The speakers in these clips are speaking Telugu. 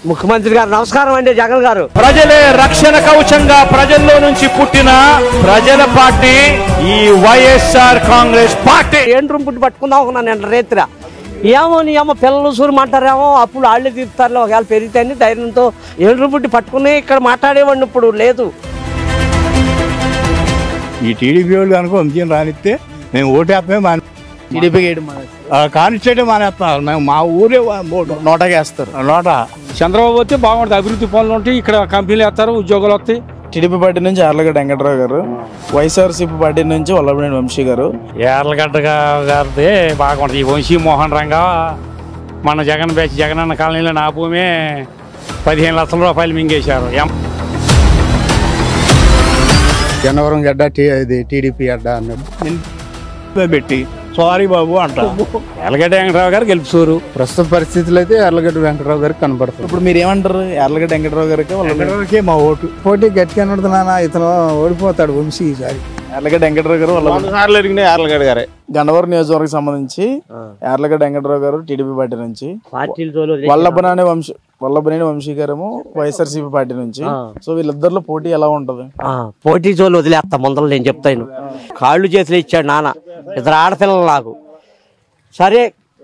ముఖ్యమంత్రి గారు నమస్కారం అండి జగన్ గారు ప్రజలే రక్షణ కవచంగా ప్రజల్లో నుంచి పుట్టిన ప్రజల పార్టీ ఈ వైఎస్ఆర్ కాంగ్రెస్ పార్టీ ఏంటి రూమ్ పట్టుకుందాం అనుకున్నాను నేను రేత్రి ఏమో నీ అమ్మ పిల్లలు సూరమంటారేమో అప్పుడు వాళ్ళే తీరుతారులే ఒకవేళ పెరిగితే ధైర్యంతో ఏడు రూపుట్టి పట్టుకుని ఇక్కడ మాట్లాడేవాడిని ఇప్పుడు లేదు ఈ టీడీపీ వాళ్ళు కనుక వంశీయం రానిస్తే మేము ఓటేపే మాని టీడీపీకి వేయడం కానిస్టేటే మానేస్తున్నారు మేము మా ఊరే వా- ఓటు నోటగా వేస్తారు నోట చంద్రబాబు వస్తే బాగుంటుంది అభివృద్ధి పనులు ఉంటాయి ఇక్కడ కంపెనీలు వేస్తారు ఉద్యోగాలు వస్తాయి టీడీపీ పార్టీ నుంచి ఆర్లగడ్డ వెంకట్రావు గారు వైఎస్ఆర్సీపీ పార్టీ నుంచి వల్లభనేని వంశీ గారు ఏర్లగడ్డ గారిది బాగుంటుంది ఈ వంశీ మోహన్ రంగా మన జగన్ బ్యాచ్ జగన్ అన్న కాలనీలో నా భూమి పదిహేను లక్షల రూపాయలు మింగేశారు ఎం- గన్నవరం గడ్డ టీ ఇది టీడీపీ గడ్డ అన్నాడు నేను పెట్టి సారీ బాబు అంట ఎర్లగడ్డ వెంకటరావు గారు గెలుపుసూరు ప్రస్తుత పరిస్థితులు అయితే ఎర్లగడ్డ వెంకటరావు గారికి కనబడుతుంది ఇప్పుడు మీరు ఏమంటారు యార్లగడ్డ వెంకట్రావు గారికి వల్లభనేని వెంకటరావుకే మా ఓటు పోటీ గట్టిగా నడుతున్నానా ఇతను ఓడిపోతాడు వంశీ ఈసారి యార్లగడ్డ వెంకట్రావు గారు వల్లభనేని సార్లు ఎరిగిన యార్లగడ్డ గారే గన్నవరం నియోజకవర్గం సంబంధించి యార్లగడ్డ వెంకట్రావు గారు టీడీపీ పార్టీ నుంచి పార్టీలు తోలు వల్లభనేని వంశీ వల్లభనేని వంశీ గారేమో వైఎస్ఆర్సీపీ పార్టీ నుంచి సో వీళ్ళిద్దరిలో పోటీ ఎలా ఉంటది ఆ, పోటీ జోలు వదిలేస్తా ముందర నేను చెప్తాను కాళ్ళు చేతులు ఇచ్చాడు నాన్న ఇద్దరు ఆడపిల్లలు నాకు సరే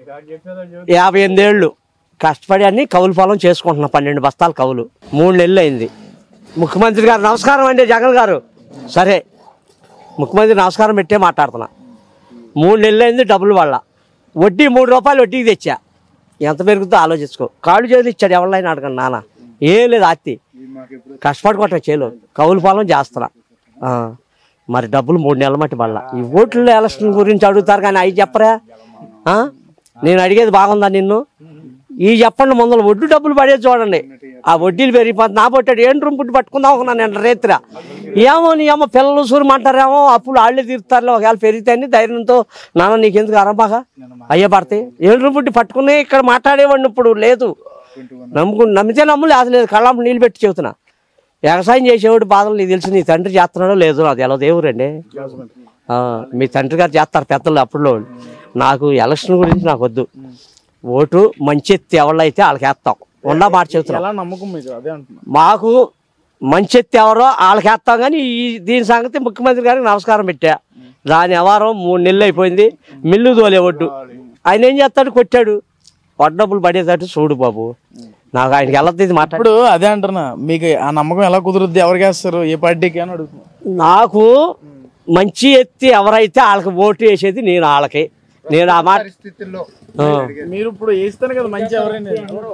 యాభై ఎనిమిదేళ్ళు కష్టపడి అన్ని కౌలు పొలం చేసుకుంటున్నా పన్నెండు బస్తాలు కౌలు మూడు నెలలు అయింది ముఖ్యమంత్రి గారు నమస్కారం అండి జగన్ గారు సరే ముఖ్యమంత్రి నమస్కారం పెట్టే మాట్లాడుతున్నా మూడు నెలలు అయింది డబ్బులు వాళ్ళ వడ్డీ మూడు రూపాయలు వడ్డీకి తెచ్చా ఎంత పెరుగుతుందో ఆలోచించుకో కాళ్ళు చేతులు ఇచ్చాడు ఎవరినైనా అడగండి నాన్న ఏం లేదు ఆత్తి కష్టపడుకోవటం చేయలు కౌలు పొలం చేస్తున్నా ఆ, మరి డబ్బులు మూడు నెలల మట్టి మళ్ళా ఈ ఓట్ల ఎలక్షన్ గురించి అడుగుతారు కానీ అవి చెప్పరా ఆ? నేను అడిగేది బాగుందా నిన్ను ఈ చెప్పండి ముందర వడ్డీ డబ్బులు పడేది చూడండి ఆ వడ్డీలు పెరిగిపోతుంది నా పొట్టాడు ఏం రూమ్ పుట్టి పట్టుకుందాం అనుకున్నాను నేను రేత్రి ఏమో నీ అమ్మ పిల్లలు సూరమంటారేమో అప్పుడు వాళ్ళే తీరుతారులే ఒకవేళ పెరిగితే ధైర్యంతో నాన్న నీకెందుకు అరబాగా అయ్యే పడతాయి ఏం రూమ్ పుట్టి పట్టుకుని ఇక్కడ మాట్లాడేవాడిని ఇప్పుడు లేదు నమ్ముకు నమ్మితే నమ్ము లేదు లేదు కళ్ళం నీళ్ళు పెట్టి చెబుతున్నా వ్యవసాయం చేసేవాడు బాధలు నీకు తెలిసి నీ తండ్రి చేస్తున్నాడో లేదో నాకు ఎలా దేవురండి ఆ, మీ తండ్రి గారు చేస్తారు పెద్దలు అప్పుడులో నాకు ఎలక్షన్ గురించి నాకు వద్దు ఓటు మంచి ఎత్తి ఎవళ్ళైతే వాళ్ళకి వేస్తాం ఉన్న మాట చెబుతున్నాం ఎలా నమ్మకం మీకు అదే అంటున్నా మాకు మంచి ఎత్తి ఎవరో వాళ్ళకి వేస్తాం కానీ ఈ దీని సంగతి ముఖ్యమంత్రి గారికి నమస్కారం పెట్టా దాని వ్యవహారం మూడు నెలలు అయిపోయింది మిల్లు తోలే ఒడ్డు ఆయన ఏం చేస్తాడు కొట్టాడు వడ్డ డబ్బులు పడేటట్టు చూడు బాబు నాకు ఆయనకి వెళ్ళద్దు మాట్లాడు ఇప్పుడు అదే అంటున్నా మీకు ఆ నమ్మకం ఎలా కుదురుద్ది ఎవరికి వేస్తారు ఏ పార్టీకి అని అడుగుతున్నా నాకు మంచి ఎత్తి ఎవరైతే వాళ్ళకి ఓటు వేసేది నేను వాళ్ళకి నేను ఆ మాట ఆ. మీరు ఇప్పుడు వేస్తేనే కదా మంచి ఎవరైనా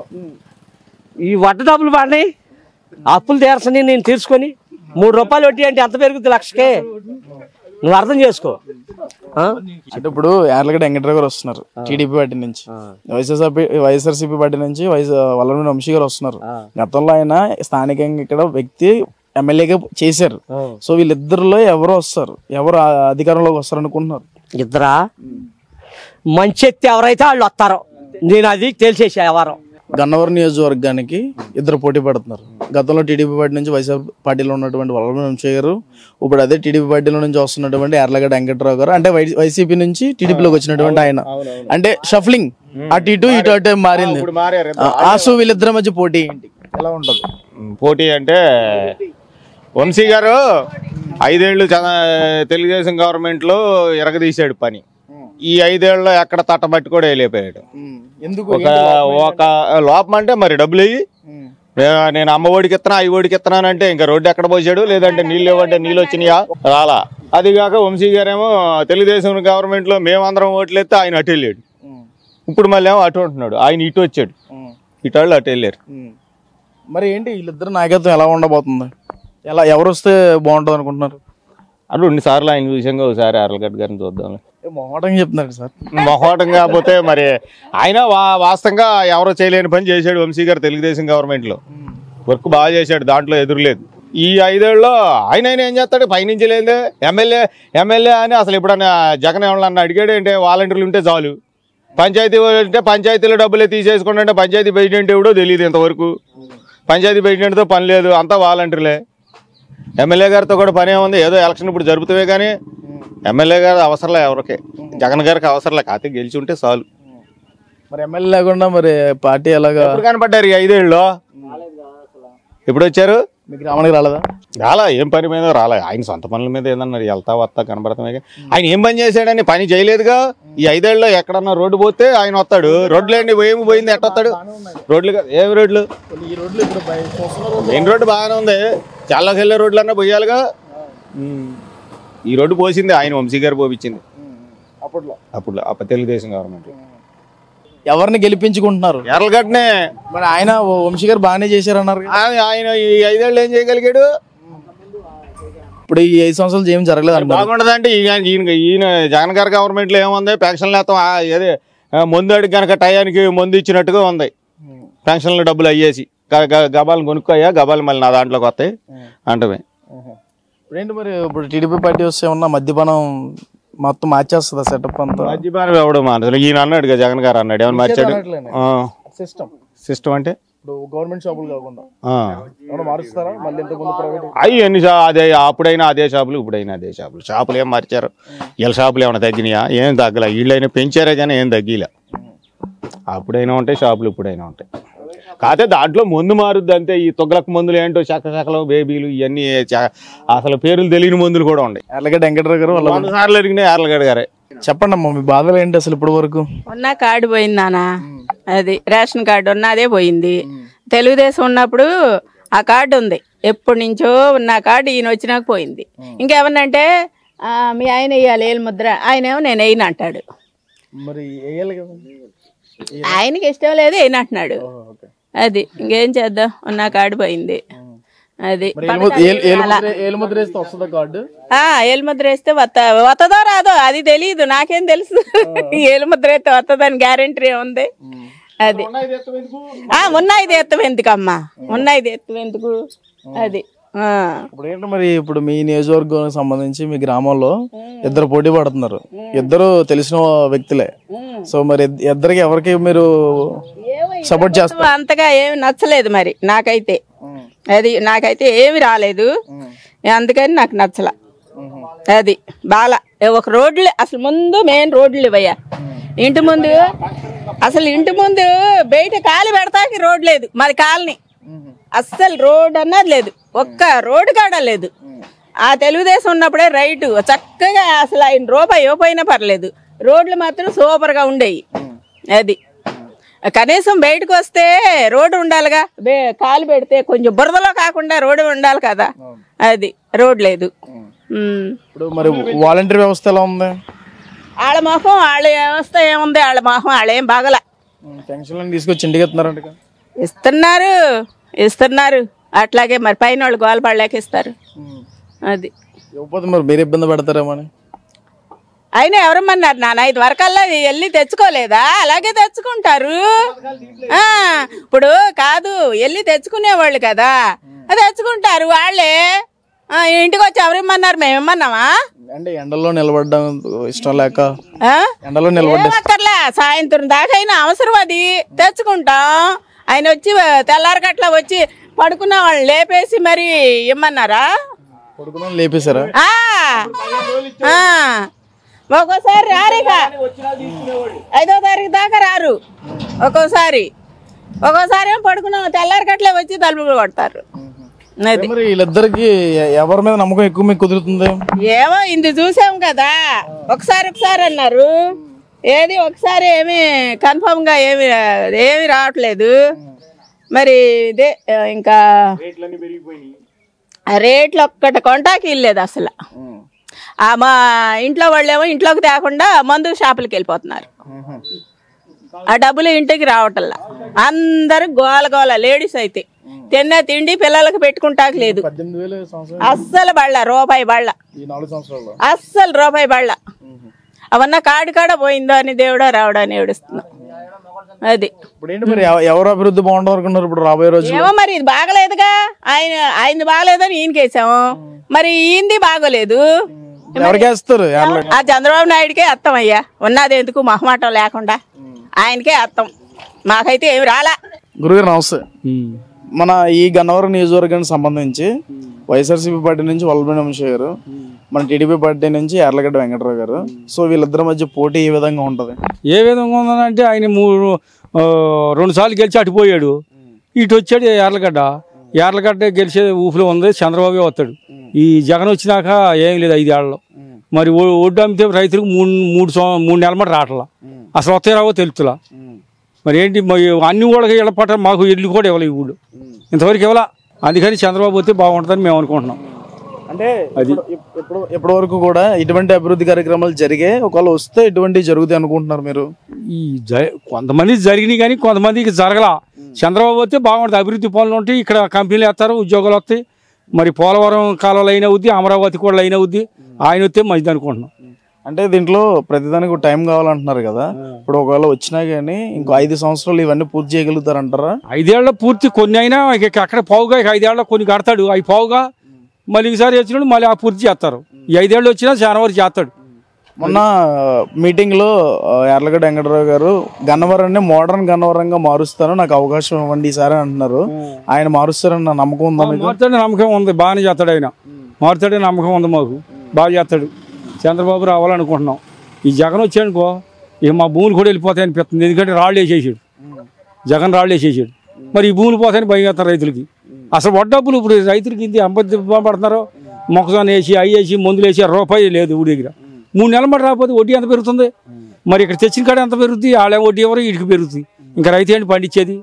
ఈ వడ్డ డబ్బులు పడినాయి అప్పులు తీర్చని నేను తీసుకొని మూడు రూపాయలు వడ్డీ అంటే ఎంత పెరుగుతుంది లక్షకే నువ్వు అర్థం చేసుకో ఆ? అంటే ఇప్పుడు యార్లగడ్డ వెంకటరావు గారు వస్తున్నారు టీడీపీ పార్టీ నుంచి వైఎస్ఆర్సీపీ వైఎస్ఆర్సీపీ పార్టీ నుంచి వైఎస్ వల్లభనేని వంశీ గారు వస్తున్నారు గతంలో ఆయన స్థానికంగా ఇక్కడ వ్యక్తి ఎమ్మెల్యేగా చేశారు సో వీళ్ళిద్దరిలో ఎవరు వస్తారు ఎవరు ఆ అధికారంలోకి వస్తారు అనుకుంటున్నారు ఇద్దరా మంచి ఎత్తి ఎవరైతే వాళ్ళు వస్తారో నేను అది తెలిసేసా వ్యవహారం గన్నవరం నియోజకవర్గానికి ఇద్దరు పోటీ పడుతున్నారు గతంలో టీడీపీ పార్టీ నుంచి వైఎస్ఆర్ పార్టీలో ఉన్నటువంటి వల్లభనేని వంశీ గారు ఇప్పుడు అదే టీడీపీ పార్టీలో నుంచి వస్తున్నటువంటి ఎర్లగడ్డ వెంకట్రావు గారు అంటే వై- వైసీపీ నుంచి టీడీపీలోకి వచ్చినటువంటి ఆయన అంటే షఫ్లింగ్ అటు ఇటు ఇటు అటు మారింది ఆ, ఆ సో వీళ్ళిద్దరి మధ్య పోటీ ఏంటి ఎలా ఉంటది పోటీ అంటే వంశీ గారు ఐదేళ్లు చ- తెలుగుదేశం గవర్నమెంట్ లో ఎరగదీశాడు పని ఈ ఐదేళ్లలో ఎక్కడ తట్టబట్టి కూడా వెళ్ళిపోయాడు ఎందుకు ఒక ఒక లోపం అంటే మరి డబ్బులు అయ్యి నేను అమ్మ ఒడికి ఇస్తున్నా ఐ ఒడికి ఇస్తున్నానంటే ఇంకా రోడ్డు ఎక్కడ పోసాడు లేదంటే నీళ్ళు ఇవ్వంటే నీళ్ళు వచ్చినాయా రాలా అది కాక వంశీ గారేమో తెలుగుదేశం గవర్నమెంట్ లో మేమందరం ఓట్లు ఎత్తే ఆయన అటు వెళ్ళాడు ఇప్పుడు మళ్ళీ ఏమో అటు ఉంటున్నాడు ఆయన ఇటు వచ్చాడు ఇటు వాళ్ళు అటు వెళ్ళారు మరి ఏంటి వీళ్ళిద్దరు నాయకత్వం ఎలా ఉండబోతుంది ఎలా ఎవరు వస్తే బాగుంటుంది అనుకుంటున్నారు అది రెండు సార్లు ఆయన చూసాం ఒకసారి అరలగడ్డ గారిని చూద్దాం ఏ మొహమాటంగా చెప్తున్నారు సార్ మొహోటం కాకపోతే మరి ఆయన వా- వాస్తవంగా ఎవరో చేయలేని పని చేశాడు వంశీ గారు తెలుగుదేశం గవర్నమెంట్ లో వర్క్ బాగా చేశాడు దాంట్లో ఎదురులేదు ఈ ఐదేళ్ళలో ఆయన ఆయన ఏం చేస్తాడు పైనుంచి లేదే ఎమ్మెల్యే ఎమ్మెల్యే అని అసలు ఎప్పుడన్నా జగన్ ఏమన్నా అడిగాడు అంటే వాలంటీర్లు ఉంటే చాలు పంచాయతీ అంటే పంచాయతీలో డబ్బులే తీసేసుకోండి అంటే పంచాయతీ ప్రెసిడెంట్ ఎవడో తెలియదు ఇంతవరకు పంచాయతీ ప్రెసిడెంట్తో పని లేదు అంతా వాలంటీర్లే ఎమ్మెల్యే గారితో కూడా పని ఏముంది ఏదో ఎలక్షన్ ఇప్పుడు జరుపుతావే కానీ ఎమ్మెల్యే గారు అవసరంలే ఎవరికి జగన్ గారికి అవసరంలే కాకపోతే గెలిచి ఉంటే చాలు మరి ఎమ్మెల్యే లేకుండా మరి పార్టీ ఎలాగా ఎప్పుడు కనపడ్డారు ఈ ఐదేళ్ళు ఎప్పుడు వచ్చారు మీ గ్రామానికి రాలేదా రాలా ఏం పని మీద రాలే ఆయన సొంత పనుల మీద ఏదన్నా వెళ్తా వస్తా కనబడతామే కానీ ఆయన ఏం పని చేశాడని పని చేయలేదుగా ఈ ఐదేళ్ళలో ఎక్కడన్నా రోడ్డు పోతే ఆయన వస్తాడు రోడ్లు ఏంటి ఏమి పోయింది ఎట్ట వస్తాడు రోడ్లు కాదు ఏమి రోడ్లు ఈ రోడ్లు ఇప్పుడు బయ- చూస్తున్న రోడ్లు మెయిన్ రోడ్డు బాగానే ఉంది చాలాకి వెళ్ళే రోడ్లు అన్నా పోయాలిగా ఉమ్. ఈ రోడ్డు పోసింది ఆయన వంశీ గారు పోపించింది అప్పట్లో అప్పుడు అప్పుడు తెలుగుదేశం గవర్నమెంట్ ఎవరిని గెలిపించుకుంటున్నారు ఎర్రగడ్డనే మరి ఆయన ఓ వంశీ గారు బాగానే చేశారన్నారు కదా. ఆయన ఆయన ఈ ఐదేళ్ళు ఏం చేయగలిగాడు ఇప్పుడు ఈ ఐదు సంవత్సరాలు ఏం జరగలేదు అంటారు బాగుండదంటే ఈయన ఈయన ఈయన జగన్ గారి గవర్నమెంట్ లో ఏముంది పెన్షన్ లేస్తాం ఏదే ఆ, మందు అడిగి కనుక టయానికి మందు ఇచ్చినట్టుగా ఉంది పెన్షన్లు డబ్బులు అయ్యేసి గ- గ- గబాలను కొనుక్కోయా గబాలు మళ్ళీ నా దాంట్లోకి వస్తాయి అంటమే ఇప్పుడు ఏంటి మరి ఇప్పుడు టీడీపీ పార్టీ వస్తే ఉన్న మద్యపానం మొత్తం మార్చేస్తుందా సెటప్ అంతా మద్యపానం ఎవడు మానదు ఈయన అన్నాడు కదా జగన్ గారు అన్నాడు ఏమన్నా మార్చాడు సిస్టమ్ సిస్టమ్ అంటే ఇప్పుడు గవర్నమెంట్ షాపులు కాకుండా ఆ. ఏమైనా మారుస్తారా మళ్ళీ ఇంతకు ముందు ప్రైవేట్ అయ్యి ఎన్ని షా అదే అప్పుడైనా అదే షాపులు ఇప్పుడైనా అదే షాపులు షాపులు ఏం మార్చారు వీళ్ళ షాపులు ఏమైనా తగ్గినాయా ఏం తగ్గలే వీళ్ళైనా పెంచారే కానీ ఏం తగ్గిలే అప్పుడైనా ఉంటాయి షాపులు ఇప్పుడైనా ఉంటాయి కాకపోతే దాంట్లో మందు మారుద్ది అంతే ఈ తొగ్గలకు మందులు ఏంటో చక్క చక్కలు బేబీలు ఇవన్నీ చ- అసలు పేర్లు తెలియని మందులు కూడా ఉన్నాయి ఎర్లగడ్డ వెంకటరావు గారు వాళ్ళ వంద సార్లు అడిగినాయి యార్లగడ్డ గారే చెప్పండి అమ్మా మీ బాధలు ఏంటి అసలు ఇప్పటి వరకు ఉన్న కార్డు పోయింది నాన్న అది రేషన్ కార్డు ఉన్నదే పోయింది తెలుగుదేశం ఉన్నప్పుడు ఆ కార్డు ఉంది ఎప్పటి నుంచో ఉన్న కార్డు ఈయన వచ్చినాక పోయింది ఇంకేమన్నంటే ఆ, మీ ఆయన వేయాలి ఏలు ముద్ర ఆయన ఏమో నేను వేయను అంటాడు మరి వేయాలి కదా ఆయనకి ఇష్టం లేదు వేయను అంటున్నాడు అది ఇంకేం చేద్దాం ఉన్న కార్డు పోయింది అది మరి ఏలుముద్ర- ఏలు- ఏలుముద్ర ఏలుముద్ర వేస్తే వస్తుందా కార్డు ఆ ఏలుముద్ర వేస్తే వత్త వత్తదో రాదో అది తెలియదు నాకేం తెలుసు ఏలుముద్ర వేస్తే వత్తదని గ్యారెంటీ ఉంది అది ఆ ఉన్నాయి ఎత్తం ఎందుకమ్మా ఉన్నాయి ఎత్తం ఎందుకు అది ఆ. ఇప్పుడు ఏంటి మరి ఇప్పుడు మీ నియోజకవర్గానికి సంబంధించి మీ గ్రామంలో ఇద్దరు పోటీ పడుతున్నారు ఇద్దరు తెలిసిన వ్యక్తులే సో మరి ఇద్- ఇద్దరికి ఎవరికి మీరు సపోర్ట్ చేస్తారు అంతగా ఏమి నచ్చలేదు మరి నాకైతే అది నాకైతే ఏమి రాలేదు అందుకని నాకు నచ్చల అది బాల ఒక రోడ్లు అసలు ముందు మెయిన్ రోడ్లు ఇవయ్యా ఇంటి ముందు అసలు ఇంటి ముందు బయట కాలు పెడతాకి రోడ్ లేదు మరి కాలనీ అస్సలు రోడ్ అన్నది లేదు ఒక్క రోడ్డు కాడ లేదు ఆ తెలుగుదేశం ఉన్నప్పుడే రైటు చక్కగా అసలు ఆయన రూపాయి ఇవ్వపోయినా పర్లేదు రోడ్లు మాత్రం సూపర్గా ఉండేవి అది కనీసం బయటకు వస్తే రోడ్డు ఉండాలిగా బే కాలు పెడితే కొంచెం బురదలో కాకుండా రోడ్డు ఉండాలి కదా అది రోడ్ లేదు ఉమ్. ఇప్పుడు మరి వాలంటీర్ వ్యవస్థ ఎలా ఉంది వాళ్ళ మొహం వాళ్ళ వ్యవస్థ ఏముంది వాళ్ళ మొహం వాళ్ళేం బాగల పెన్షన్లను తీసుకొచ్చి ఇంటికి ఇస్తున్నారంట కదా. ఇస్తున్నారు ఇస్తున్నారు అట్లాగే మరి పైన వాళ్ళు గోలపడలేక ఇస్తారు అది ఇవ్వకపోతే మరి మీరు ఇబ్బంది పడతారేమో అని అయినా ఎవరమ్మన్నారు నాన్న ఇది వరకల్లా వెళ్ళి తెచ్చుకోలేదా అలాగే తెచ్చుకుంటారు ఆ, ఇప్పుడు కాదు వెళ్ళి తెచ్చుకునేవాళ్ళు కదా అది తెచ్చుకుంటారు వాళ్ళే ఆ, ఇంటికి వచ్చి ఎవరిమ్మన్నారు మేమేమన్నామా అంటే ఎండలో నిలబడడం ఇష్టం లేక ఆ? ఎండలో నిలబడ్డ ఏమక్కర్లే సాయంత్రం దాకా అయినా అవసరం అది తెచ్చుకుంటాం ఆయన వచ్చి తెల్లారగట్ల వచ్చి పడుకున్న వాళ్ళు లేపేసి మరి ఇమ్మన్నారా కొడుకుని లేపేశారా ఆ, ఆ. ఒక్కోసారి రారిక ఐదో తారీఖు దాకా రారు ఒక్కోసారి ఒక్కోసారి ఏం పడుకున్నాం తెల్లారగట్లే వచ్చి తలుపులు కొడతారు అది మరి వీళ్ళిద్దరికి ఎ- ఎవరి మీద నమ్మకం ఎక్కువ మీకు కుదురుతుంది ఏమో ఇంది చూసాం కదా ఒకసారి ఒకసారి అన్నారు ఏది ఒకసారి ఏమి కన్ఫర్మ్ గా ఏమి ఏమి రావట్లేదు మరి ఇదే ఆ, ఇంకా ఆ రేట్లు ఒక్కటి కొంటాకి ఇల్లేదు అసలు ఆ మా ఇంట్లో వాళ్ళేమో ఇంట్లోకి తేకుండా మందు షాపులకి వెళ్ళిపోతున్నారు ఆ డబ్బులు ఇంటికి రావటల్లా అందరూ గోల గోల లేడీస్ అయితే తిన్న తిండి పిల్లలకి పెట్టుకుంటాకి లేదు పద్దెనిమిది వేలు సంవత్సరం అస్సలు బళ్ళ రూపాయి బళ్ళ ఈ నాలుగు సంవత్సరాల్లో అస్సలు రూపాయి బళ్ళ అవన్న కాడి కాడ పోయిందో అని దేవుడా రావడా అని ఏడుస్తున్నా అది ఇప్పుడు ఏంటి మరి ఎవ- ఎవరు అభివృద్ధి బాగుండదు అనుకున్నారు ఇప్పుడు రాబోయే రోజు ఏమో మరి ఇది బాగలేదుగా ఆయన ఆయనది బాగలేదని ఈయనకేసాము మరి ఈయనది బాగోలేదు ఎవరికి వేస్తారు ఎవరు- ఆ చంద్రబాబు నాయుడికే అర్థం అయ్యా ఉన్నది ఎందుకు మొహమాటం లేకుండా ఆయనకే అర్థం మాకైతే ఏమి రాలా గురుగారు నమస్తే మన ఈ గన్నవరం నియోజకవర్గానికి సంబంధించి వైఎస్ఆర్సీపీ పార్టీ నుంచి వల్లభని వంశీ గారు మన టీడీపీ పార్టీ నుంచి ఎర్లగడ్డ వెంకటరావు గారు సో వీళ్ళిద్దరి మధ్య పోటీ ఏ విధంగా ఉంటది ఏ విధంగా ఉందంటే ఆయన మూడు ఆ, రెండు సార్లు గెలిచి అటు పోయాడు ఇటు వచ్చాడు ఎర్లగడ్డ యార్లగడ్డ గెలిచే ఊపిలో ఉంది చంద్రబాబు వస్తాడు ఈ జగన్ వచ్చినాక ఏం లేదు ఐదేళ్లలో మరి ఓ- ఒడ్డు అమ్మితే రైతులకు మూడు మూడు సంవ- మూడు నెలల మాట రావట్లా అసలు వస్తాయి రావో తెలుతులా మరి ఏంటి మరి అన్ని కూడా ఇళ్ళపట్ట మాకు ఇల్లు కూడా ఇవ్వలేదు ఈ ఊళ్ళో ఇంతవరకు ఇవ్వాల అందుకని చంద్రబాబు వస్తే బాగుంటుందని మేము అనుకుంటున్నాం అంటే ఇప్పుడు ఇప్పుడు ఇప్పటి వరకు కూడా ఇటువంటి అభివృద్ధి కార్యక్రమాలు జరిగే ఒకవేళ వస్తే ఇటువంటి జరుగుతాయి అనుకుంటున్నారు మీరు ఈ జ- కొంతమంది జరిగినాయి కానీ కొంతమందికి జరగల చంద్రబాబు వస్తే బాగుంటుంది అభివృద్ధి పనులు ఉంటాయి ఇక్కడ కంపెనీలు వేస్తారు ఉద్యోగాలు వస్తాయి మరి పోలవరం కాలువలు అయిన అవుద్ది అమరావతి కూడా అయిన అవుద్ది ఆయన వస్తే మంచిది అనుకుంటున్నాం అంటే దీంట్లో ప్రతిదానికి ఒక టైం కావాలంటున్నారు కదా ఇప్పుడు ఒకవేళ వచ్చినా కానీ ఇంకో ఐదు సంవత్సరాలు ఇవన్నీ పూర్తి చేయగలుగుతారంటారా ఐదేళ్ల పూర్తి కొన్ని అయినా ఇక అక్కడ పావుగా ఇక ఐదేళ్ల కొన్ని కడతాడు అవి పావుగా మళ్ళీ ఈసారి వచ్చినప్పుడు మళ్ళీ ఆ పూర్తి చేస్తారు ఈ ఐదేళ్ళు వచ్చినా చాలా వరకు చేస్తాడు మొన్న మీటింగ్ లో ఆ, యార్లగడ్డ వెంకటరావు గారు గన్నవరాన్ని మోడర్న్ గన్నవరంగా మారుస్తాను నాకు అవకాశం ఇవ్వండి ఈసారి అంటున్నారు ఆయన మారుస్తారని నా నమ్మకం ఉందా మీకు మారుతాడు నమ్మకం ఉంది బాగానే చేస్తాడు ఆయన మారుతాడే నమ్మకం ఉంది మాకు బాగా చేస్తాడు చంద్రబాబు రావాలనుకుంటున్నాం ఈ జగన్ వచ్చానుకో ఇక మా భూములు కూడా వెళ్ళిపోతాయి అనిపిస్తుంది ఎందుకంటే రాళ్ళు వేసేసాడు జగన్ రాళ్ళు వేసేసాడు మరి ఈ భూములు పోతాయని భయం వేస్తారు రైతులకి అసలు వడ్డబ్బులు ఇప్పుడు రైతులకి ఇంత ఎంబది పడుతున్నారు మొక్కజొన్న వేసి అవి వేసి మందులు వేసి రూపాయి లేదు ఊడి దగ్గర మూడు నెలల మాట రాకపోతే వడ్డీ ఎంత పెరుగుతుంది మరి ఇక్కడ తెచ్చిన కాడ ఎంత పెరుగుతుంది వాళ్ళే వడ్డీ ఎవరు వీడికి పెరుగుతుంది ఇంకా రైతు ఏంటి పండించేది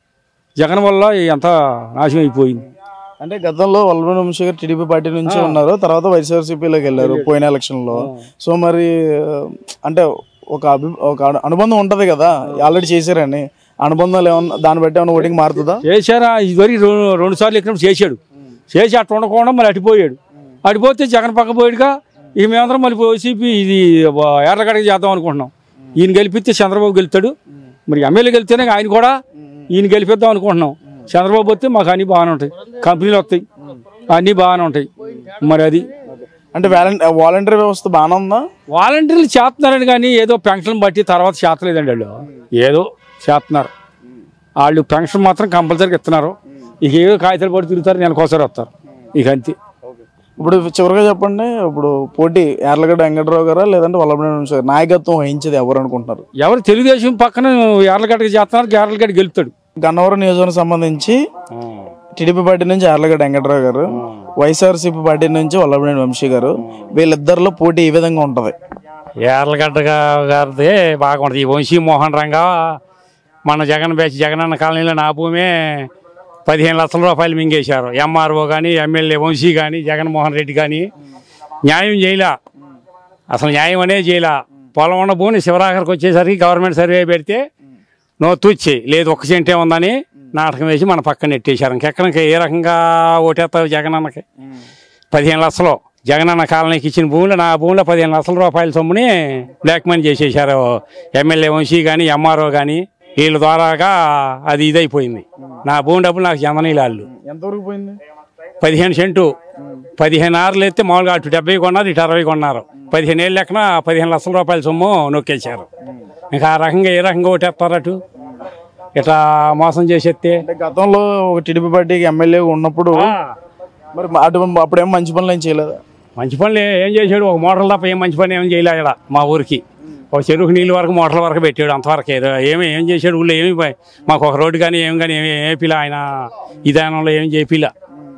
జగన్ వల్ల ఎంత నాశనం అయిపోయింది అంటే గతంలో వల్లభనేని వంశీ గారు టీడీపీ పార్టీ నుంచి ఉన్నారు తర్వాత వైఎస్ఆర్సీపీలోకి వెళ్ళారు పోయిన ఎలక్షన్ లో సో మరి ఆ, అంటే ఒక అభి ఒక అను- అనుబంధం ఉంటది కదా ఆల్రెడీ చేశారని అనుబంధాలు ఏమన్నా దాన్ని బట్టి ఏమన్నా ఓటింగ్ మారుతుందా చేశారా ఇదివరకు రెండు రెండు సార్లు ఎక్కడ చేశాడు చేసి అట్లా ఉండకుండా మళ్ళీ అడిపోయాడు అడిపోతే జగన్ పక్క పోయాడుగా ఇక మేమందరం మళ్ళీ వైసీపీ ఇది ఎర్రగడకి చేద్దాం అనుకుంటున్నాం ఈయన గెలిపిస్తే చంద్రబాబు గెలుస్తాడు మరి ఎమ్మెల్యే గెలిస్తేనే ఆయన కూడా ఈయన గెలిపిద్దాం అనుకుంటున్నాం చంద్రబాబు వస్తే మాకు అన్నీ బాగానే ఉంటాయి కంపెనీలు వస్తాయి అన్నీ బాగానే ఉంటాయి మరి అది అంటే వాలంటీర్ వ్యవస్థ బాగానే ఉందా వాలంటీర్లు చేస్తున్నారని కానీ ఏదో పెన్షన్ బట్టి తర్వాత చేస్తలేదండి వాళ్ళు ఏదో చేస్తున్నారు వాళ్ళు పెన్షన్ మాత్రం కంపల్సరీగా ఇస్తున్నారు ఇక ఏదో కాగితాలు పడి తిరుగుతారు నెలకోసారి వస్తారు ఇక అంతే ఇప్పుడు చివరిగా చెప్పండి ఇప్పుడు పోటీ యార్లగడ్డ వెంకటరావు గారా లేదంటే వల్లభనేని వంశీ గారు నాయకత్వం వహించేది ఎవరు అనుకుంటున్నారు ఎవరు తెలుగుదేశం పక్కన యార్లగడ్డకి చేస్తున్నారు యార్లగడ్డ గెలుపుతాడు గన్నవరం నియోజకవర్గం సంబంధించి టీడీపీ పార్టీ నుంచి యార్లగడ్డ వెంకటరావు గారు వైఎస్ఆర్సీపీ పార్టీ నుంచి వల్లభనేని వంశీ గారు వీళ్ళిద్దరిలో పోటీ ఈ విధంగా ఉంటది యార్లగడ్డ గారిది బాగుంటుంది ఈ వంశీ మోహన్ రంగా మన జగన్ బ్యాచ్ జగనన్న కాలనీలో నా భూమే పదిహేను లక్షల రూపాయలు మింగేశారు ఎంఆర్ఓ కానీ ఎమ్మెల్యే వంశీ కానీ జగన్మోహన్ రెడ్డి కానీ న్యాయం చేయలా అసలు న్యాయం అనేది చేయలా పొలం ఉన్న భూమిని శివరాఖరికి వచ్చేసరికి గవర్నమెంట్ సర్వే పెడితే నో తూచి లేదు ఒక్క సెంటే ఉందని నాటకం వేసి మన పక్కన నెట్టేశారు ఇంకెక్కడ ఏ రకంగా ఓటేస్తారు జగనన్నకి పదిహేను లక్షలు జగనన్న కాలనీకి ఇచ్చిన భూములు నా భూమిలో పదిహేను లక్షల రూపాయల సొమ్ముని బ్లాక్ మనీ చేసేసారు ఎమ్మెల్యే వంశీ కానీ ఎంఆర్ఓ కానీ వీళ్ళ ద్వారాగా అది ఇదైపోయింది నా భూమి డబ్బులు నాకు చెందనీళ్ళు వాళ్ళు ఎంతవరకు పోయింది పదిహేను సెంటు పదిహేను ఆరులు ఎత్తే మామూలుగా అటు డెబ్బై కొన్నారు ఇటు అరవై కొన్నారు పదిహేను ఏళ్ళు లెక్కన పదిహేను లక్షల రూపాయల సొమ్ము నొక్కేశారు ఇంకా ఆ రకంగా ఏ రకంగా ఓటేస్తారు అటు ఇట్లా మోసం చేసేస్తే అంటే గతంలో ఒక టీడీపీ పార్టీకి ఎమ్మెల్యే ఉన్నప్పుడు మరి అటు అప్పుడేం మంచి పనులు ఏం చేయలేదా మంచి పనులు ఏం చేశాడు ఒక మోటార్లు తప్ప ఏం మంచి పని ఏం చేయలే ఇక్కడ మా ఊరికి ఒక చెరుకు నీళ్ళ వరకు మోటార్ల వరకు పెట్టాడు అంతవరకే ఏమి ఏం చేశాడు ఊళ్ళో ఏమి ప- మాకు ఒక రోడ్డు కానీ ఏం కానీ ఏమి ఏపిలా ఆయన విధానంలో ఏం చేపిలా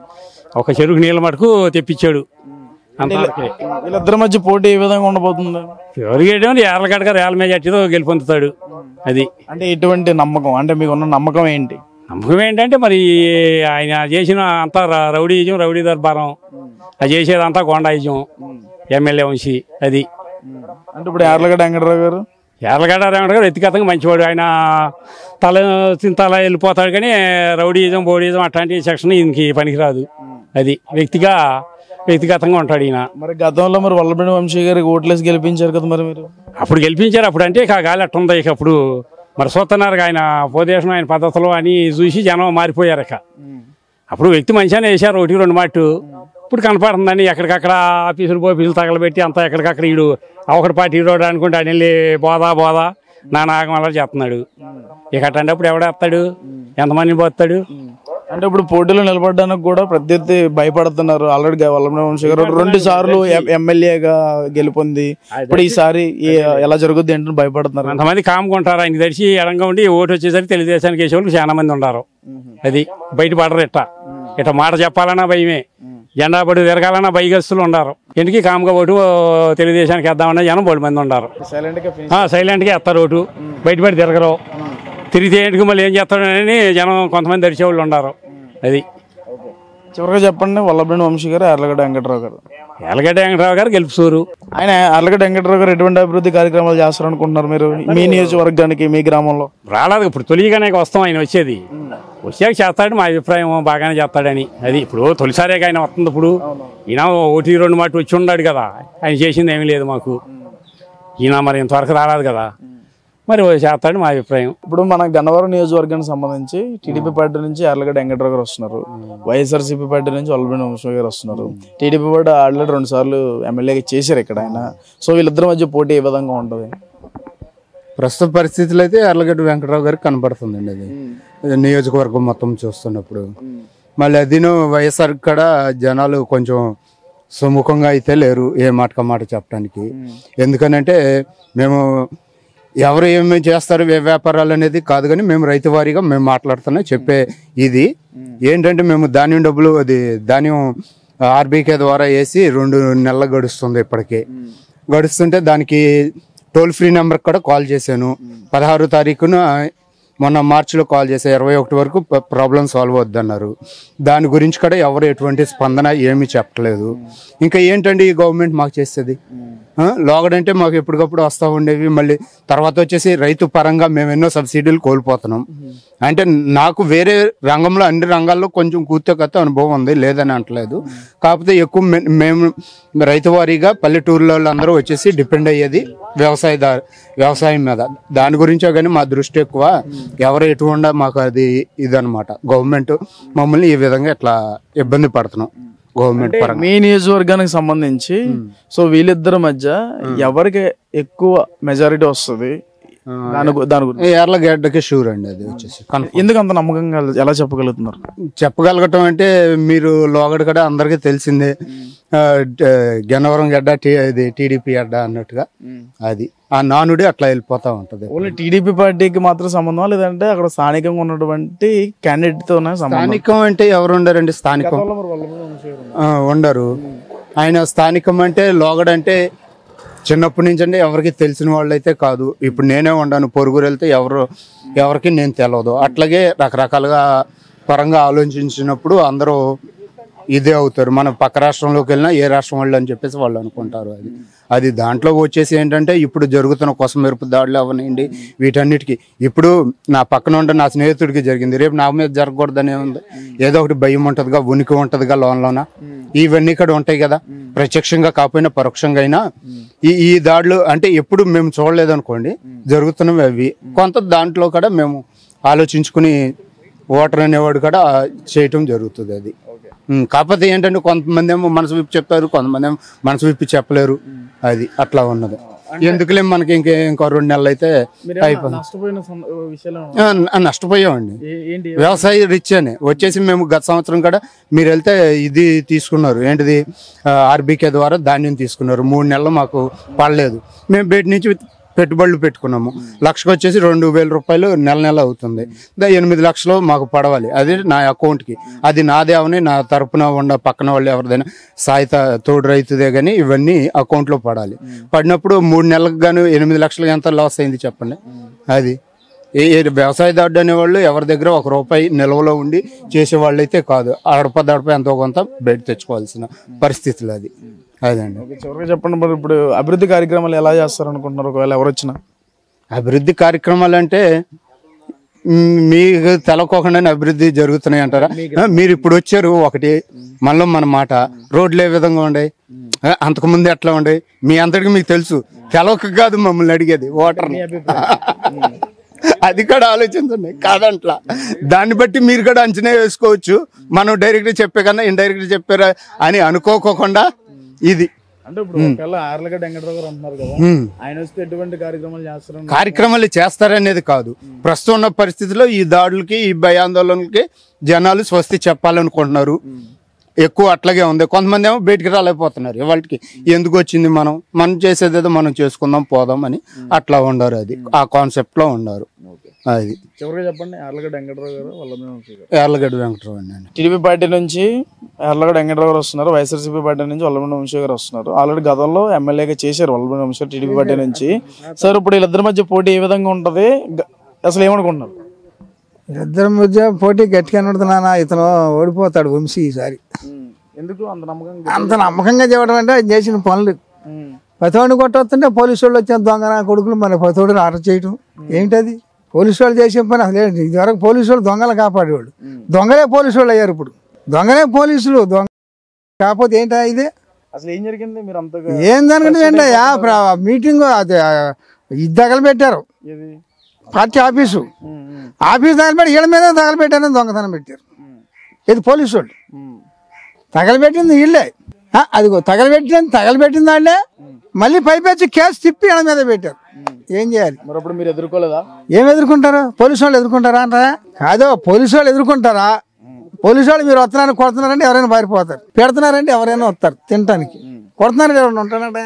ఒక చెరుకు నీళ్ళ మటుకు తెప్పించాడు అంతవరకే వీళ్ళిద్దరి మధ్య పోటీ ఏ విధంగా ఉండబోతుంది ఎవరికి ఏర్లగడ్డ రేల మెజార్టీతో గెలుపొందుతాడు అది అంటే ఎటువంటి నమ్మకం అంటే మీకు ఉన్న నమ్మకం ఏంటి నమ్మకం ఏంటంటే మరి ఆయన చేసిన అంతా ర- రౌడీజం రౌడీ దర్బారం అది చేసేదంతా గోండాయిజం ఎమ్మెల్యే వంశీ అది అంటే ఇప్పుడు యార్లగడ్డ వెంకటరావు గారు ఎర్రగడ్డ రేమడ గారు వ్యక్తిగతంగా మంచివాడు ఆయన తల తల వెళ్ళిపోతాడు కానీ రౌడీజం బోడీజం అట్లాంటి సెక్షన్ ఈయనకి పనికిరాదు అది వ్యక్తిగా వ్యక్తిగతంగా ఉంటాడు ఈయన మరి గతంలో మరి వల్లభనేని వంశీ గారికి ఓట్లేసి గెలిపించారు కదా మరి మీరు అప్పుడు గెలిపించారు అప్పుడు అంటే ఇక ఆ గాలి అట్టుంది ఇక అప్పుడు మరి చూస్తున్నారు ఆయన పోదేశం ఆయన పద్ధతులు అని చూసి జనం మారిపోయారు ఇక అప్పుడు వ్యక్తి మంచిగానే వేశారు ఒకటి రెండు మాట ఇప్పుడు కనపడుతుందని ఎక్కడికక్కడ ఆఫీసులు పోఫీసులు తగలబెట్టి అంతా ఎక్కడికక్కడ ఈడు ఒకటి పార్టీ ఈరోడు అనుకుంటే ఆయన వెళ్ళి బోదా బోదా నా నాగం అలా చేస్తున్నాడు ఇక అట్లాంటప్పుడు ఎవడేస్తాడు ఎంతమందిని పోతాడు అంటే ఇప్పుడు పోటీలో నిలబడడానికి కూడా ప్రత్యర్థి భయపడుతున్నారు ఆల్రెడీ వల్లభనేని వంశీ గారు రెండు సార్లు ఎం- ఎమ్మెల్యేగా గెలుపొంది ఇప్పుడు ఈసారి ఈ- ఎలా జరుగుద్ది ఏంటని భయపడుతున్నారు కొంతమంది కాముకుంటారు ఆయన తెరిచి ఎడంగా ఉండి ఓటు వచ్చేసరికి తెలుగుదేశానికి వేసేవాళ్ళు చాలా మంది ఉన్నారు అది బయట పడరు ఇట్ట ఇట్లా మాట చెప్పాలన్నా భయమే జెండా పడి తిరగాలన్నా భయగస్తులు ఉండారు ఇంటికి కామ్గా ఓటు తెలుగుదేశానికి వేద్దామన్నా జనం బోడు మంది ఉండారు సైలెంట్ గా ఫినిష్ ఆ, సైలెంట్గా వేస్తారు ఓటు బయటపడి తిరగరు తిరిగితే ఏంటికి మళ్ళీ ఏం చేస్తాడని జనం కొంతమంది తెరిచేవాళ్ళు ఉన్నారు అది చివరిగా చెప్పండి వల్లభనేని వంశీ గారు అర్లగడ్డ వెంకటరావు గారు ఎలగడ్డ వెంకటరావు గారు గెలుపుసూరు ఆయన అర్లగడ్డ వెంకటరావు గారు ఎటువంటి అభివృద్ధి కార్యక్రమాలు చేస్తారనుకుంటున్నారు మీరు మీ నియోజకవర్గానికి మీ గ్రామంలో రాలేదు ఇప్పుడు తొలిగానే వస్తాం ఆయన వచ్చేది వచ్చాక చేస్తాడు మా అభిప్రాయం బాగానే చేస్తాడని అది ఇప్పుడు తొలిసారే ఆయన వస్తుంది ఇప్పుడు ఈయన ఒకటి రెండు మాట వచ్చి ఉన్నాడు కదా ఆయన చేసింది ఏమీ లేదు మాకు ఈయన మరి ఇంతవరకు రాలేదు కదా మరి చేస్తాడు మా అభిప్రాయం ఇప్పుడు మన గన్నవరం నియోజకవర్గానికి సంబంధించి టీడీపీ పార్టీ నుంచి అర్లగడ్డ వెంకటరావు గారు వస్తున్నారు వైఎస్ఆర్సీపీ పార్టీ నుంచి వల్లభనేని వంశీ గారు వస్తున్నారు టీడీపీ పార్టీ ఆల్రెడీ రెండు సార్లు ఎమ్మెల్యేగా చేశారు ఇక్కడ ఆయన సో వీళ్ళిద్దరి మధ్య పోటీ ఏ విధంగా ఉంటుంది ప్రస్తుత పరిస్థితులు అయితే ఎర్లగడ్డ వెంకటరావు గారికి కనబడుతుందండి అది నియోజకవర్గం మొత్తం చూస్తున్నప్పుడు మళ్ళీ అదిను వైఎస్ఆర్ కూడా జనాలు కొంచెం సుముఖంగా అయితే లేరు ఏ మాటక మాట చెప్పడానికి ఎందుకనంటే మేము ఎవరు ఏమి చేస్తారు ఏ వ్యాపారాలు అనేది కాదు కానీ మేము రైతు వారీగా మేము మాట్లాడుతున్నాం చెప్పే ఇది ఏంటంటే మేము ధాన్యం డబ్బులు అది ధాన్యం ఆర్బీకే ద్వారా వేసి రెండు నెలలు గడుస్తుంది ఇప్పటికి గడుస్తుంటే దానికి టోల్ ఫ్రీ నెంబర్కి కూడా కాల్ చేశాను పదహారు తారీఖున మొన్న మార్చిలో కాల్ చేసా ఇరవై ఒకటి వరకు ప్రాబ్లం సాల్వ్ అవుద్దన్నారు దాని గురించి కూడా ఎవరు ఎటువంటి స్పందన ఏమీ చెప్పట్లేదు ఇంకా ఏంటండి ఈ గవర్నమెంట్ మాకు చేసేది ఆ, లోగడంటే మాకు ఎప్పటికప్పుడు వస్తూ ఉండేవి మళ్ళీ తర్వాత వచ్చేసి రైతు పరంగా మేము ఎన్నో సబ్సిడీలు కోల్పోతున్నాం అంటే నాకు వేరే రంగంలో అన్ని రంగాల్లో కొంచెం కూర్చోకత్త అనుభవం ఉంది లేదని అంటలేదు కాకపోతే ఎక్కువ మే- మేము రైతు వారీగా పల్లెటూరులో అందరూ వచ్చేసి డిపెండ్ అయ్యేది వ్యవసాయ వ్యవసాయం మీద దాని గురించే కానీ మా దృష్టి ఎక్కువ ఎవరు ఎటువంటి మాకు అది ఇదనమాట గవర్నమెంట్ మమ్మల్ని ఈ విధంగా ఇట్లా ఇబ్బంది పడుతున్నాం గవర్నమెంట్ పరంగా మీ నియోజకవర్గానికి సంబంధించి సో వీళ్ళిద్దరి మధ్య ఎవరికి ఎక్కువ మెజారిటీ వస్తుంది దాని గు- దాని గురించి ఎర్లగడ్డకి షూర్ అండి అది వచ్చేసి కన్ఫర్మ్. ఎందుకు అంత నమ్మకంగా ఎలా చెప్పగలుగుతున్నారు చెప్పగలగటం అంటే మీరు లోగడ కూడా అందరికీ తెలిసిందే ఆ, డ- గన్నవరం గడ్డ టీ ఇది టీడీపీ గడ్డ అన్నట్టుగా అది ఆ నానుడి అట్లా వెళ్ళిపోతా ఉంటది ఓన్లీ టీడీపీ పార్టీకి మాత్రం సంబంధం లేదంటే అక్కడ స్థానికంగా ఉన్నటువంటి క్యాండిడేట్ తోనే సంబంధం స్థానికం అంటే ఎవరు ఉండరండి స్థానికం ఆ, ఉండరు ఆయన స్థానికం అంటే లోగడ అంటే చిన్నప్పటి నుంచి అంటే ఎవరికి తెలిసిన వాళ్ళు అయితే కాదు ఇప్పుడు నేనే ఉండాను పొరుగురు వెళ్తే ఎవరు ఎవరికి నేను తెలియదు అట్లాగే రకరకాలుగా పరంగా ఆలోచించినప్పుడు అందరూ ఇదే అవుతారు మన పక్క రాష్ట్రంలోకి వెళ్ళినా ఏ రాష్ట్రం వాళ్ళు అని చెప్పేసి వాళ్ళు అనుకుంటారు అది అది దాంట్లో వచ్చేసి ఏంటంటే ఇప్పుడు జరుగుతున్న కొసమెరుపు దాడులు అవనండి వీటన్నిటికీ ఇప్పుడు నా పక్కన ఉండే నా స్నేహితుడికి జరిగింది రేపు నా మీద జరగకూడదనే ఉంది ఏదో ఒకటి భయం ఉంటుందిగా ఉనికి ఉంటుందిగా లోన్లోన ఇవన్నీ ఇక్కడ ఉంటాయి కదా ప్రత్యక్షంగా కాకపోయినా పరోక్షంగా అయినా ఈ ఈ దాడులు అంటే ఎప్పుడు మేము చూడలేదు అనుకోండి జరుగుతున్నవి అవి కొంత దాంట్లో కూడా మేము ఆలోచించుకుని ఓటర్ అనేవాడు కూడా చేయటం జరుగుతుంది అది ఉమ్, కాకపోతే ఏంటంటే కొంతమంది ఏమో మనసు విప్పి చెప్తారు కొంతమంది ఏమో మనసు విప్పి చెప్పలేరు అది అట్లా ఉన్నది ఎందుకులే మనకి ఇంకే ఇంకో రెండు నెలలు అయితే అయిపోయింది నష్టపోయిన సం- విషయాలు ఆ, న- నష్టపోయామండి ఏ- ఏంటి వ్యవసాయ రీత్యానే వచ్చేసి మేము గత సంవత్సరం కూడా మీరు వెళ్తే ఇది తీసుకున్నారు ఏంటిది ఆర్బీకే ద్వారా ధాన్యం తీసుకున్నారు మూడు నెలలు మాకు పడలేదు మేము బయట నుంచి పెట్టుబడులు పెట్టుకున్నాము లక్షకు వచ్చేసి రెండు వేల రూపాయలు నెల నెల అవుతుంది దా ఎనిమిది లక్షలు మాకు పడవాలి అది నా అకౌంట్కి అది నాదే అవని నా తరపున ఉన్న పక్కన వాళ్ళు ఎవరిదైనా సాయిత తోడు రైతుదే కానీ ఇవన్నీ అకౌంట్లో పడాలి పడినప్పుడు మూడు నెలలకు గాను ఎనిమిది లక్షలు ఎంత లాస్ అయింది చెప్పండి అది ఏ ఏ వ్యవసాయదారుడు అనేవాళ్ళు ఎవరి దగ్గర ఒక రూపాయి నిల్వలో ఉండి చేసేవాళ్ళు అయితే కాదు అడప దడప ఎంతో కొంత బయట తెచ్చుకోవాల్సిన పరిస్థితులు అది అదండి ఓకే, చివరిగా చెప్పండి మరి ఇప్పుడు అభివృద్ధి కార్యక్రమాలు ఎలా చేస్తారు అనుకుంటున్నారు ఒకవేళ ఎవరు వచ్చినా అభివృద్ధి కార్యక్రమాలు అంటే మ్, మీకు తెలకోకుండానే అభివృద్ధి జరుగుతున్నాయి అంటారా ఆ, మీరు ఇప్పుడు వచ్చారు ఒకటి మనలో మన మాట రోడ్లు ఏ విధంగా ఉన్నాయి ఆ, అంతకుముందు ఎట్లా ఉండే మీ అందరికి మీకు తెలుసు తెలవక కాదు మమ్మల్ని అడిగేది ఓటర్ని అది కూడా ఆలోచించండి కాదంట్లా దాన్ని బట్టి మీరు కూడా అంచనా వేసుకోవచ్చు మనం డైరెక్ట్ చెప్పే కన్నా ఇండైరెక్ట్ చెప్పారా అని అనుకోకోకుండా ఇది అంటే ఇప్పుడు ఒకవేళ ఆర్లగడ్డ వెంకటరావు గారు అంటున్నారు కదా ఉమ్. ఆయన వస్తే ఎటువంటి కార్యక్రమాలు చేస్తారు కార్యక్రమాలు చేస్తారనేది కాదు ప్రస్తుతం ఉన్న పరిస్థితిలో ఈ దాడులకి ఈ భయాందోళనలకి జనాలు స్వస్తి చెప్పాలనుకుంటున్నారు ఎక్కువ అట్లాగే ఉంది కొంతమంది ఏమో బయటికి రాలేకపోతున్నారు వాళ్ళకి ఎందుకు వచ్చింది మనం మనం చేసేదేదో మనం చేసుకుందాం పోదాం అని అట్లా ఉండరు అది ఆ కాన్సెప్ట్ లో ఉండరు అది చివరిగా చెప్పండి యార్లగడ్డ వెంకటరావు గారు వల్లభనేని వంశీ గారు ఎర్లగడ్డ వెంకటరావు అండి టీడీపీ పార్టీ నుంచి ఎర్లగడ్డ వెంకటరావు గారు వస్తున్నారు వైఎస్ఆర్సీపీ పార్టీ నుంచి వల్లభనేని వంశీ గారు వస్తున్నారు ఆల్రెడీ గతంలో ఎమ్మెల్యేగా చేశారు వల్లభనేని వంశీ గారు టీడీపీ పార్టీ నుంచి సార్ ఇప్పుడు వీళ్ళిద్దరి మధ్య పోటీ ఏ విధంగా ఉంటది గ- అసలు ఏమనుకుంటున్నారు ఇద్దరి మధ్య పోటీ గట్టిగా నడుతున్నానా ఇతను ఓడిపోతాడు వంశీ ఈసారి ఎందుకు అంత నమ్మకం అంత నమ్మకంగా చెప్పడం అంటే ఆయన చేసిన పనులు పతోడిని కొట్టొస్తుంటే పోలీసు వాళ్ళు వచ్చిన దొంగ నా కొడుకులు మన పతోడిని అరెస్ట్ చేయటం ఏంటది పోలీసు వాళ్ళు చేసే పని అసలు ఏంటి ఇదివరకు పోలీసు వాళ్ళు దొంగలు కాపాడేవాళ్ళు దొంగలే పోలీసు వాళ్ళు అయ్యారు ఇప్పుడు దొంగలే పోలీసులు దొంగ కాకపోతే ఏంటా ఇదే అసలు ఏం జరిగింది మీరు అంతగా ఏం దానికంటే ఏంటయ్యా మీటింగ్ అది ఆ, ఇది తగలబెట్టారు ఏది పార్టీ ఆఫీసు ఆఫీస్ తగలబెట్టి వీళ్ళ మీద తగలబెట్టారని దొంగతనం పెట్టారు ఇది పోలీసు వాళ్ళు తగలబెట్టింది వీళ్ళే ఆ, అదిగో తగలబెట్టిన తగలబెట్టిన దాళ్ళే మళ్ళీ పైపెచ్చి కేసు తిప్పి వీళ్ళ మీద పెట్టారు ఏం చేయాలి మరి అప్పుడు మీరు ఎదుర్కోలేదా ఏం ఎదుర్కొంటారు పోలీసు వాళ్ళు ఎదుర్కొంటారా అంటారా కాదు పోలీసు వాళ్ళు ఎదుర్కొంటారా పోలీసు వాళ్ళు మీరు వస్తున్నారని కొడుతున్నారంటే ఎవరైనా పారిపోతారు పెడుతున్నారంటే ఎవరైనా వస్తారు తినటానికి కొడుతున్నారంటే ఎవరైనా ఉంటారంట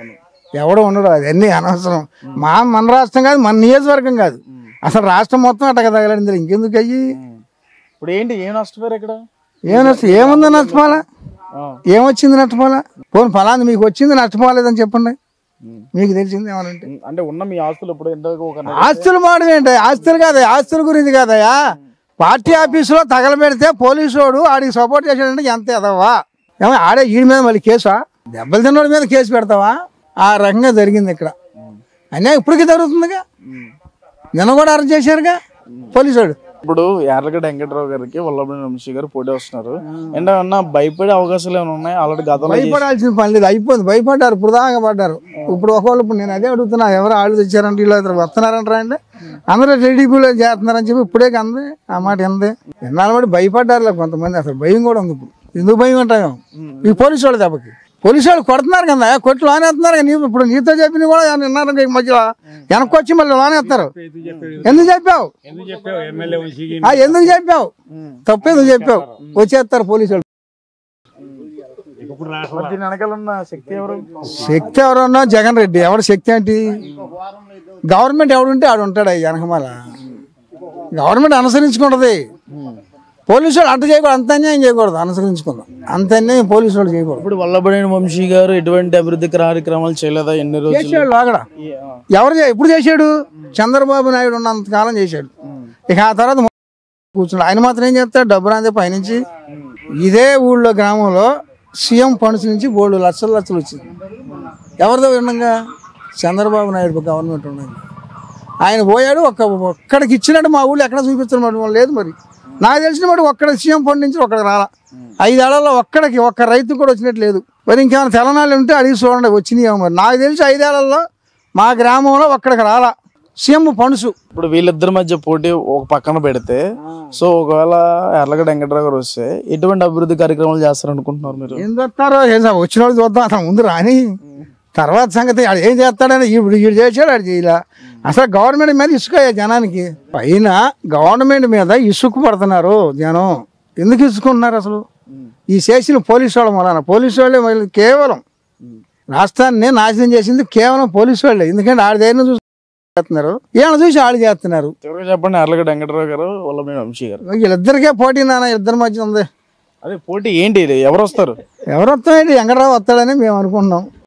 ఎవడు ఉండడు అది అన్ని అనవసరం మా మన రాష్ట్రం కాదు మన నియోజకవర్గం కాదు అసలు రాష్ట్రం మొత్తం అట్టగా తగలండి ఇంకెందుకు అయ్యి ఇప్పుడు ఏంటి ఏం నష్టపోయారు ఇక్కడ ఏం నష్టం ఏముందో నష్టపోవాలా ఏమొచ్చింది నష్టపోవాలా పోనీ ఫలాంది మీకు వచ్చింది నష్టపోలేదని చెప్పండి మీకు తెలిసింది ఏమనంటే అంటే ఉన్న మీ ఆస్తులు ఇప్పుడు ఎంత ఒక ఆస్తులు మాట ఏంటి ఆస్తులు కాదా ఆస్తుల గురించి కాదయా పార్టీ ఆఫీసులో తగలబెడితే పోలీసు వాడు ఆడికి సపోర్ట్ చేశాడంటే ఎంత ఎదవా ఏమో ఆడే వీడి మీద మళ్ళీ కేసా దెబ్బలు తిన్నోడి మీద కేసు పెడతావా ఆ రకంగా జరిగింది ఇక్కడ అన్యాయం ఇప్పటికీ జరుగుతుందిగా నిన్న కూడా అరెస్ట్ చేశారుగా పోలీసు వాడు ఇప్పుడు యార్లగడ్డ వెంకటరావు గారికి వల్లభనేని వంశీ గారు పోటీ వస్తున్నారు అంటే ఏమన్నా భయపడే అవకాశాలు ఏమైనా ఉన్నాయి ఆల్రెడీ గతంలో చేసి- భయపడాల్సిన పని లేదు అయిపోయింది భయపడ్డారు ఇప్పుడు దాకా పడ్డారు ఇప్పుడు ఒకళ్ళు ఇప్పుడు నేను అదే అడుగుతున్నా ఎవరు ఆళ్ళు తెచ్చారంటే వీళ్ళు ఇద్దరు వస్తున్నారంటారా అంటే అందరూ టీడీపీలో చేస్తున్నారని చెప్పి ఇప్పుడే కంది ఆ మాట ఎంది ఎన్నాళ్ళు బట్టి భయపడ్డారు కొంతమంది అసలు భయం కూడా ఉంది ఇప్పుడు ఎందుకు భయం ఉంటాయో ఈ పోలీసు వాళ్ళు దెబ్బకి పోలీసు వాళ్ళు కొడుతున్నారు కదా కొట్లు లోనేస్తున్నారు కదా నీవు ఇప్పుడు నీతో చెప్పిన కూడా విన్నారు ఈ మధ్యలో వెనక్కి వచ్చి మళ్ళీ లోనేస్తారు ఎందుకు చెప్పావు ఎందుకు చెప్పావు ఎమ్మెల్యే వంశీకి ఆ, ఎందుకు చెప్పావు తప్పు ఎందుకు చెప్పావు వచ్చేస్తారు పోలీసు వాళ్ళు మరి దీని వెనకాల ఉన్న శక్తి ఎవరు శక్తి ఎవరన్నా జగన్ రెడ్డి ఎవడు శక్తి ఏంటి గవర్నమెంట్ ఎవడుంటే ఆడు ఉంటాడు ఈ వెనకమాల గవర్నమెంట్ అనుసరించుకుంటది పోలీసు వాళ్ళు అంత చేయకూడదు అంత అన్యాయం చేయకూడదు అనుసరించుకుందాం అంత అన్యాయం పోలీసు వాళ్ళు చేయకూడదు ఇప్పుడు వల్లభనేని వంశీ గారు ఎటువంటి అభివృద్ధి కార్యక్రమాలు చేయలేదా ఎన్ని రోజులు చేసాడు అక్కడ ఎవరు చే- ఎప్పుడు చేశాడు చంద్రబాబు నాయుడు ఉన్నంత కాలం చేశాడు ఇక ఆ తర్వాత కూర్చున్నాడు ఆయన మాత్రం ఏం చేస్తాడు డబ్బులు అందే పైనుంచి ఇదే ఊళ్ళో గ్రామంలో సీఎం ఫండ్స్ నుంచి బోల్డు లక్షలు లక్షలు వచ్చింది ఎవరిదో విన్నంగా చంద్రబాబు నాయుడు గవర్నమెంట్ ఉన్నది ఆయన పోయాడు ఒక్క ఒక్కడికి ఇచ్చినట్టు మా ఊళ్ళో ఎక్కడ చూపించడం మరి లేదు మరి నాకు తెలిసిన మటు ఒక్కడ సీఎం ఫండ్ నుంచి ఒక్కడికి రాలా ఐదేళ్లలో ఒక్కడికి ఒక్క రైతు కూడా వచ్చినట్టు లేదు మరి ఇంకేమైనా తెలంగాణలో ఉంటే అడిగి చూడండి వచ్చినాయేమో మరి నాకు తెలిసి ఐదేళ్లలో మా గ్రామంలో ఒక్కడికి రాలా సీఎం ఫండ్స్ ఇప్పుడు వీళ్ళిద్దరి మధ్య పోటీ ఒక పక్కన పెడితే సో ఒకవేళ ఎర్లగడ్డ వెంకటరావు గారు వస్తే ఎటువంటి అభివృద్ధి కార్యక్రమాలు చేస్తారు అనుకుంటున్నారు మీరు ఏం చూస్తారో ఏం సార్ వచ్చిన వాళ్ళు చూద్దాం అసలు ముందు రాని తర్వాత సంగతి ఆడు ఏం చేస్తాడని ఇప్పుడు వీడు చేశాడు ఆడు చేయలే అసలు గవర్నమెంట్ మీద ఇసుక జనానికి పైన గవర్నమెంట్ మీద ఇసుక పడుతున్నారు జనం ఎందుకు ఇసుకుంటున్నారు అసలు ఈ చేసిన పోలీసు వాళ్ళ మూలన పోలీసు వాళ్ళే మళ్ళీ కేవలం రాష్ట్రాన్ని నాశనం చేసింది కేవలం పోలీసు వాళ్ళే ఎందుకంటే ఆడి దగ్గర చూసి చేస్తున్నారు వీళ్ళని చూసి ఆడు చేస్తున్నారు చివరిగా చెప్పండి ఎర్లగడ్డ వెంకటరావు గారు వల్లభనేని వంశీ గారు వీళ్ళిద్దరికే పోటీ నాన్న ఇద్దరి మధ్య ఉంది అదే పోటీ ఏంటి ఇది? ఎవరు వస్తారు ఎవరు వస్తామండి వెంకటరావు వస్తాడని మేము అనుకుంటున్నాం